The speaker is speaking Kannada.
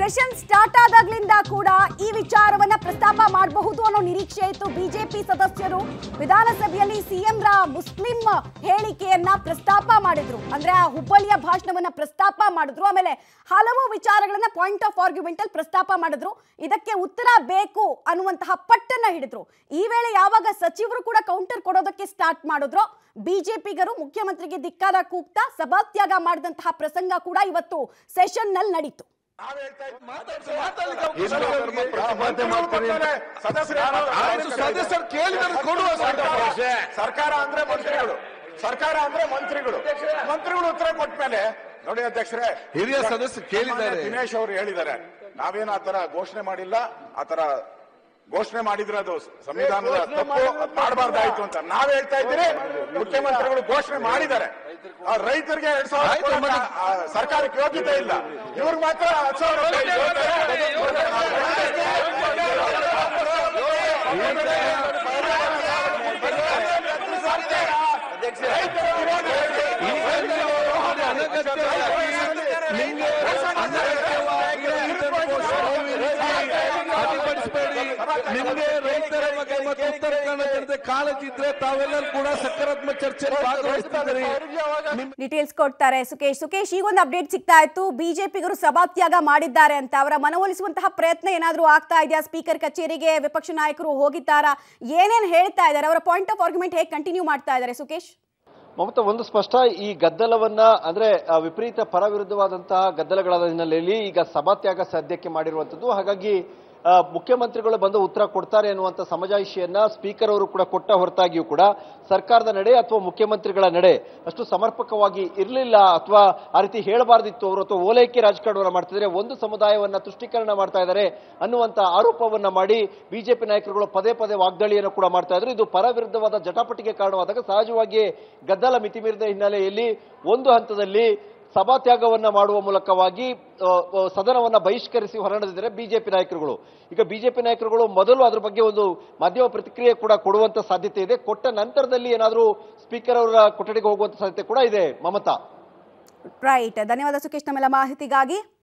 ಸೆಷನ್ ಸ್ಟಾರ್ಟ್ ಆದಾಗ್ಲಿಂದ ಕೂಡ ಈ ವಿಚಾರವನ್ನ ಪ್ರಸ್ತಾಪ ಮಾಡಬಹುದು ಅನ್ನೋ ನಿರೀಕ್ಷೆ ಇತ್ತು ಬಿಜೆಪಿ ಸದಸ್ಯರು ವಿಧಾನಸಭೆಯಲ್ಲಿ ಸಿಎಂ ರ ಮುಸ್ಲಿಂ ಹೇಳಿಕೆಯನ್ನ ಪ್ರಸ್ತಾಪ ಮಾಡಿದ್ರು ಅಂದ್ರೆ ಆ ಹುಬ್ಬಳ್ಳಿಯ ಭಾಷಣವನ್ನ ಪ್ರಸ್ತಾಪ ಮಾಡಿದ್ರು ಆಮೇಲೆ ಹಲವು ವಿಚಾರಗಳನ್ನ ಪಾಯಿಂಟ್ ಆಫ್ ಆರ್ಗ್ಯುಮೆಂಟ್ ಅಲ್ಲಿ ಪ್ರಸ್ತಾಪ ಮಾಡಿದ್ರು ಇದಕ್ಕೆ ಉತ್ತರ ಬೇಕು ಅನ್ನುವಂತಹ ಪಟ್ಟನ್ನ ಹಿಡಿದ್ರು ಈ ವೇಳೆ ಯಾವಾಗ ಸಚಿವರು ಕೂಡ ಕೌಂಟರ್ ಕೊಡೋದಕ್ಕೆ ಸ್ಟಾರ್ಟ್ ಮಾಡಿದ್ರು ಬಿಜೆಪಿಗರು ಮುಖ್ಯಮಂತ್ರಿಗೆ ಧಿಕ್ಕಾರ ಕೂಗ್ತಾ ಸಭಾತ್ಯಾಗ ಮಾಡಿದಂತಹ ಪ್ರಸಂಗ ಕೂಡ ಇವತ್ತು ಸೆಷನ್ ನಲ್ಲಿ ನಡೀತು ಸದಸ್ಯರು ಕೇಳಿದ್ರೆ ಕೊಡುವ ಸರ್ಕಾರ ಅಂದ್ರೆ ಮಂತ್ರಿಗಳು ಸರ್ಕಾರ ಅಂದ್ರೆ ಮಂತ್ರಿಗಳು ಮಂತ್ರಿಗಳು ಉತ್ತರ ಕೊಟ್ಮೇಲೆ ನೋಡಿ ಅಧ್ಯಕ್ಷರೇ ಹಿರಿಯ ಸದಸ್ಯರು ಕೇಳಿದ್ದಾರೆ. ಮಾನ್ಯ ದಿನೇಶ್ ಅವರು ಹೇಳಿದ್ದಾರೆ ನಾವೇನು ಆತರ ಘೋಷಣೆ ಮಾಡಿಲ್ಲ ಆತರ ಘೋಷಣೆ ಮಾಡಿದ್ರೆ ಅದು ಸಂವಿಧಾನದ ತಪ್ಪು ಅದ್ ಮಾಡಬಾರ್ದಾಯ್ತು ಅಂತ ನಾವ್ ಹೇಳ್ತಾ ಇದ್ದೀರಿ ಮುಖ್ಯಮಂತ್ರಿಗಳು ಘೋಷಣೆ ಮಾಡಿದ್ದಾರೆ ಆ ರೈತರಿಗೆ ಎರಡ್ ಸಾವಿರ ಆಯ್ತು, ಕೊಡಕ್ಕೆ ಮತ್ತೆ- ಆ ಸರ್ಕಾರಕ್ಕೆ ಯೋಗ್ಯತೆ ಇಲ್ಲ ಇವ್ರಿಗೆ ಮಾತ್ರ ಹತ್ತು ಸಾವಿರ ರೂಪಾಯಿ ರೈತರ ವಿರೋಧ ನಿಮ್ಗೆ ಅನಗತ್ಯವಾಗಿ ರೈತರು ಅಡ್ಡಿಪಡಿಸಬೇಡಿ ನಿಮ್ಗೆ ರೈತರ ಬಗ್ಗೆ ಮತ್ತು ಉತ್ತರ ಕನ್ನಡ ಜನತೆ ಕಾಳಜಿ ಇದ್ರೆ ತಾವೆಲ್ಲರೂ ಕೂಡ ಸಕಾರಾತ್ಮಕ ಚರ್ಚೆಯಲ್ಲಿ ಭಾಗವಹಿಸ್ತಿದ್ದೀರಿ ನಿಮ್- ಡೀಟೇಲ್ಸ್ ಕೊಡ್ತಾರೆ ಸುಕೇಶ್ ಸುಕೇಶ್ ಈಗೊಂದು ಅಪ್ಡೇಟ್ ಸಿಗ್ತಾ ಇತ್ತು ಬಿಜೆಪಿಗರು ಸಭಾತ್ಯಾಗ ಮಾಡಿದ್ದಾರೆ ಅಂತ ಅವರ ಮನವೊಲಿಸುವಂತಹ ಪ್ರಯತ್ನ ಏನಾದರೂ ಆಗ್ತಾ ಇದೆಯಾ ಸ್ಪೀಕರ್ ಕಚೇರಿಗೆ ವಿಪಕ್ಷ ನಾಯಕರು ಹೋಗಿದ್ದಾರಾ ಏನೇನ್ ಹೇಳ್ತಾ ಇದ್ದಾರೆ ಅವರ ಪಾಯಿಂಟ್ ಆಫ್ ಆರ್ಗ್ಯುಮೆಂಟ್ ಹೇಗೆ ಕಂಟಿನ್ಯೂ ಮಾಡ್ತಾ ಇದ್ದಾರೆ ಸುಕೇಶ್ ಮಮತಾ ಒಂದು ಸ್ಪಷ್ಟ ಈ ಗದ್ದಲವನ್ನ ಅಂದ್ರೆ ಆ, ವಿಪರೀತ ಪರ ವಿರುದ್ಧವಾದಂತಹ ಗದ್ದಲಗಳಾದ ಹಿನ್ನೆಲೆಯಲ್ಲಿ ಈಗ ಸಭಾತ್ಯಾಗ ಸದ್ಯಕ್ಕೆ ಮಾಡಿರುವಂತದ್ದು ಹಾಗಾಗಿ ಆ, ಮುಖ್ಯಮಂತ್ರಿಗಳು ಬಂದು ಉತ್ತರ ಕೊಡ್ತಾರೆ ಅನ್ನುವಂಥ ಸಮಜಾಯಿಷಿಯನ್ನ ಸ್ಪೀಕರ್ ಅವರು ಕೂಡ ಕೊಟ್ಟ ಹೊರತಾಗಿಯೂ ಕೂಡ ಸರ್ಕಾರದ ನಡೆ ಅಥವಾ ಮುಖ್ಯಮಂತ್ರಿಗಳ ನಡೆ ಅಷ್ಟು ಸಮರ್ಪಕವಾಗಿ ಇರಲಿಲ್ಲ ಅಥವಾ ಆ ರೀತಿ ಹೇಳಬಾರ್ದಿತ್ತು ಅವರು ಅಥವಾ ಓಲೈಕೆ ರಾಜಕಾರಣವನ್ನ ಮಾಡ್ತಿದ್ರೆ ಒಂದು ಸಮುದಾಯವನ್ನ ತುಷ್ಟೀಕರಣ ಮಾಡ್ತಾ ಇದ್ದಾರೆ ಅನ್ನುವಂತ ಆರೋಪವನ್ನ ಮಾಡಿ ಬಿಜೆಪಿ ನಾಯಕರುಗಳು ಪದೇ ಪದೇ ವಾಗ್ದಾಳಿಯನ್ನು ಕೂಡ ಮಾಡ್ತಾ ಇದ್ರು ಇದು ಪರ ವಿರುದ್ಧವಾದ ಜಟಾಪಟಿಗೆ ಕಾರಣವಾದಾಗ ಸಹಜವಾಗಿ ಗದ್ದಲ ಮಿತಿಮೀರಿದ ಹಿನ್ನೆಲೆಯಲ್ಲಿ ಒಂದು ಹಂತದಲ್ಲಿ ಸಭಾತ್ಯಾಗವನ್ನ ಮಾಡುವ ಮೂಲಕವಾಗಿ ಆ, ಆ, ಸದನವನ್ನ ಬಹಿಷ್ಕರಿಸಿ ಹೊರನಡೆದಿದ್ದಾರೆ ಬಿಜೆಪಿ ನಾಯಕರುಗಳು ಈಗ ಬಿಜೆಪಿ ನಾಯಕರುಗಳು ಮೊದಲು ಅದ್ರ ಬಗ್ಗೆ ಒಂದು ಮಾಧ್ಯಮ ಪ್ರತಿಕ್ರಿಯೆ ಕೂಡ ಕೊಡುವಂತ ಸಾಧ್ಯತೆ ಇದೆ ಕೊಟ್ಟ ನಂತರದಲ್ಲಿ ಏನಾದರೂ ಸ್ಪೀಕರ್ ಅವರ ಕೊಠಡಿಗೆ ಹೋಗುವಂತ ಸಾಧ್ಯತೆ ಕೂಡ ಇದೆ ಮಮತಾ ರೈಟ್ ಧನ್ಯವಾದ ಸುಕೇಶ್ ನಮ್ಮೆಲ್ಲ ಮಾಹಿತಿಗಾಗಿ